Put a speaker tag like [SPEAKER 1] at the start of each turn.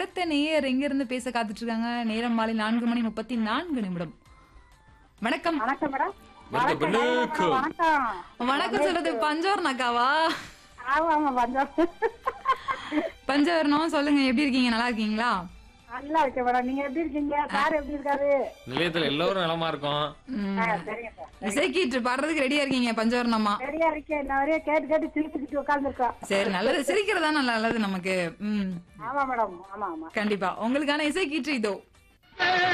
[SPEAKER 1] அடுத்த நேயர் எங்க இருந்து பேச காத்துட்டு இருக்காங்க நேரம் மாலை நான்கு மணி முப்பத்தி நான்கு நிமிடம் வணக்கம்
[SPEAKER 2] வணக்கம் மேடம்
[SPEAKER 3] வணக்கம்,
[SPEAKER 2] வணக்கம் வணக்கம்
[SPEAKER 1] வணக்கம் சொல்றது பஞ்சவர்ண அக்காவா
[SPEAKER 2] ஆமா ஆமா வந்தோம்
[SPEAKER 1] பஞ்சவர்ணம் சொல்லுங்க எப்படி இருக்கீங்க நல்லா இருக்கீங்களா
[SPEAKER 2] நல்லா இருக்கேன் மேடம் நீங்க எப்படி இருக்கீங்க சார் எப்படி இருக்காரு
[SPEAKER 3] நிலையத்துல எல்லாரும் நலமா இருக்கோம்
[SPEAKER 1] ம்.
[SPEAKER 2] ஆ, சரிங்க சார்
[SPEAKER 1] இசைக்கீற்று பாடுறதுக்கு ரெடியா இருக்கீங்க பஞ்சவர்ணமா
[SPEAKER 2] சரியா இருக்கேன் இந்த வரையும் கேட்டு கேட்டு சிரிச்சுக்கிட்டு உட்கார்ந்துருக்கோம்
[SPEAKER 1] சரி நல்லது சிரிக்கிறதா நல்லது நமக்கு ம்
[SPEAKER 2] ஆமா மேடம் ஆமா ஆமா
[SPEAKER 1] கண்டிப்பா உங்களுக்கான இசைக்கீற்று இதோ